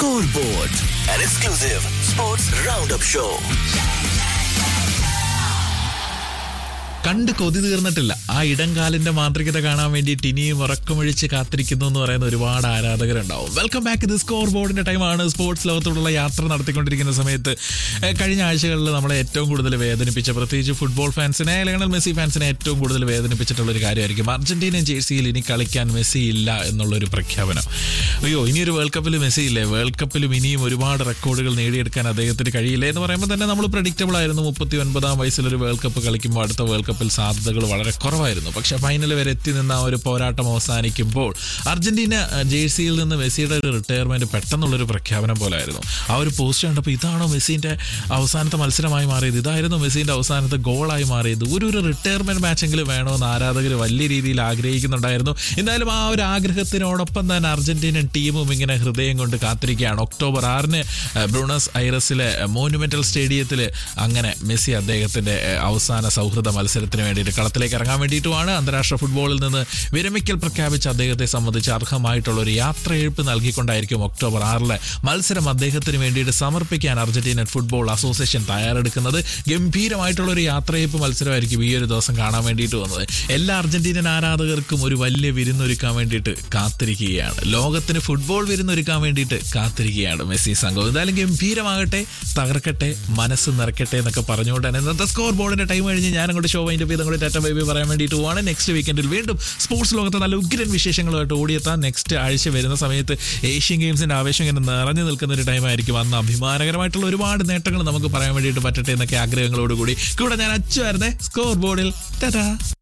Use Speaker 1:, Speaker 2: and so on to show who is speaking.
Speaker 1: Scoreboard, an exclusive sports roundup show.
Speaker 2: കണ്ട് കൊതി തീർന്നിട്ടില്ല ആ ഇടംകാലിന്റെ മാന്ത്രികത കാണാൻ വേണ്ടിയിട്ട് ഇനിയും ഉറക്കമൊഴിച്ച് കാത്തിരിക്കുന്നു എന്ന് പറയുന്ന ഒരുപാട് ആരാധകരുണ്ടാവും വെൽക്കം ബാക്ക് ഇത് സ്കോർ ബോർഡിന്റെ ടൈമാണ് സ്പോർട്സ് ലോകത്തോടുള്ള യാത്ര നടത്തിക്കൊണ്ടിരിക്കുന്ന സമയത്ത് ഏഹ്, കഴിഞ്ഞ ആഴ്ചകളിൽ നമ്മളെ ഏറ്റവും കൂടുതൽ വേദനിപ്പിച്ച പ്രത്യേകിച്ച് ഫുട്ബോൾ ഫാൻസിനെ ലയണൽ മെസ്സി ഫാൻസിനെ ഏറ്റവും കൂടുതൽ വേദനിപ്പിച്ചിട്ടുള്ള ഒരു കാര്യമായിരിക്കും അർജന്റീന ജേഴ്സിയിൽ ഇനി കളിക്കാൻ മെസ്സി ഇല്ല എന്നുള്ളൊരു പ്രഖ്യാപനം അയ്യോ ഇനിയൊരു വേൾഡ് കപ്പിൽ മെസ്സി ഇല്ലേ വേൾഡ് കപ്പിലും ഇനിയും ഒരുപാട് റെക്കോർഡുകൾ നേടിയെടുക്കാൻ അദ്ദേഹത്തിന് കഴിയില്ല എന്ന് പറയുമ്പോൾ തന്നെ നമ്മൾ പ്രഡിക്റ്റബിൾ ആയിരുന്നു മുപ്പത്തി ഒൻപതാം വയസ്സിൽ ഒരു വേൾഡ് കപ്പ് കളിക്കുമ്പോൾ അടുത്ത വേൾഡ് കപ്പിൽ സാധ്യതകൾ വളരെ കുറവായിരുന്നു പക്ഷെ ഫൈനൽ വരെ എത്തി നിന്ന ആ ഒരു പോരാട്ടം അവസാനിക്കുമ്പോൾ അർജന്റീന അഹ്, ജേഴ്സിയിൽ നിന്ന് മെസ്സിയുടെ ഒരു റിട്ടയർമെന്റ് പെട്ടെന്നുള്ളൊരു പ്രഖ്യാപനം പോലായിരുന്നു ആ ഒരു പോസ്റ്റ് കണ്ടപ്പോൾ ഇതാണോ മെസ്സിന്റെ അവസാനത്തെ മത്സരമായി മാറിയത് ഇതായിരുന്നു മെസ്സിന്റെ അവസാനത്തെ ഗോളായി മാറിയത് ഒരു ഒരു റിട്ടയർമെന്റ് മാച്ചെങ്കിലും വേണമെന്ന് ആരാധകർ വലിയ രീതിയിൽ ആഗ്രഹിക്കുന്നുണ്ടായിരുന്നു എന്തായാലും ആ ഒരു ആഗ്രഹത്തിനോടൊപ്പം തന്നെ അർജന്റീനൻ ടീമും ഇങ്ങനെ ഹൃദയം കൊണ്ട് കാത്തിരിക്കുകയാണ് ഒക്ടോബർ ആറിന് ഏഹ്, ബ്രൂണസ് ഐറസിലെ മോനുമെന്റൽ സ്റ്റേഡിയത്തിൽ അങ്ങനെ മെസ്സി അദ്ദേഹത്തിന്റെ ഏഹ്, അവസാന സൗഹൃദ മത്സരത്തിന് വേണ്ടിയിട്ട് കളത്തിലേക്ക് ഇറങ്ങാൻ വേണ്ടിയിട്ടുമാണ് അന്താരാഷ്ട്ര ഫുട്ബോളിൽ നിന്ന് വിരമിക്കൽ പ്രഖ്യാപിച്ച അദ്ദേഹത്തെ സംബന്ധിച്ച് അർഹമായിട്ടുള്ള ഒരു യാത്രയെഴുപ്പ് നൽകിക്കൊണ്ടായിരിക്കും ഒക്ടോബർ ആറിലെ മത്സരം അദ്ദേഹത്തിന് വേണ്ടിയിട്ട് സമർപ്പിക്കാൻ അർജന്റീനൻ ഫുട്ബോൾ അസോസിയേഷൻ തയ്യാറെടുക്കുന്നത് ഗംഭീരമായിട്ടുള്ള ഒരു യാത്രയപ്പ് മത്സരമായിരിക്കും ഈ ഒരു ദിവസം കാണാൻ വേണ്ടിയിട്ട് വന്നത് എല്ലാ അർജന്റീനൻ ആരാധകർക്കും ഒരു വലിയ വിരുന്നൊരുക്കാൻ വേണ്ടിയിട്ട് കാത്തിരിക്കുകയാണ് ലോകത്തിന് ഫുട്ബോൾ വിരുന്നൊരുക്കാൻ വേണ്ടിയിട്ട് കാത്തിരിക്കുകയാണ് മെസ്സി സംഘം എന്തായാലും ഗംഭീരമാകട്ടെ തകർക്കട്ടെ മനസ്സ് നിറക്കട്ടെ എന്നൊക്കെ പറഞ്ഞുകൊണ്ട് തന്നെ ഇന്നത്തെ സ്കോർ ബോർഡിന്റെ ടൈം കഴിഞ്ഞ് ഞാൻ അങ്ങോട്ട് ഷോ വൈൻഡ് ചെയ്ത് അങ്ങോട്ട് ടാറ്റ ബൈബി പറയാൻ വേണ്ടിയിട്ട് പോവാണ് നെക്സ്റ്റ് വീക്കെൻഡിൽ വീണ്ടും സ്പോർട്സ് ലോകത്തെ നല്ല ഉഗ്രൻ വിശേഷങ്ങളുമായിട്ട് ഓടിയെത്താൻ നെക്സ്റ്റ് ആഴ്ച വരുന്ന സമയത്ത് ഏഷ്യൻ ഗെയിംസിന്റെ ആവേശം ഇങ്ങനെ നിറഞ്ഞു നിൽക്കുന്ന ഒരു ടൈമായിരിക്കും അന്ന് അഭിമാനകരമായിട്ടുള്ള ഒരുപാട് നേട്ടങ്ങൾ നമുക്ക് പറയാൻ വേണ്ടിയിട്ട് പറ്റട്ടെ എന്നൊക്കെ ആഗ്രഹങ്ങളോടുകൂടി കൂടെ ഞാൻ അച്ചുവായിരുന്നേ സ്കോർ ബോർഡിൽ ടാറ്റാ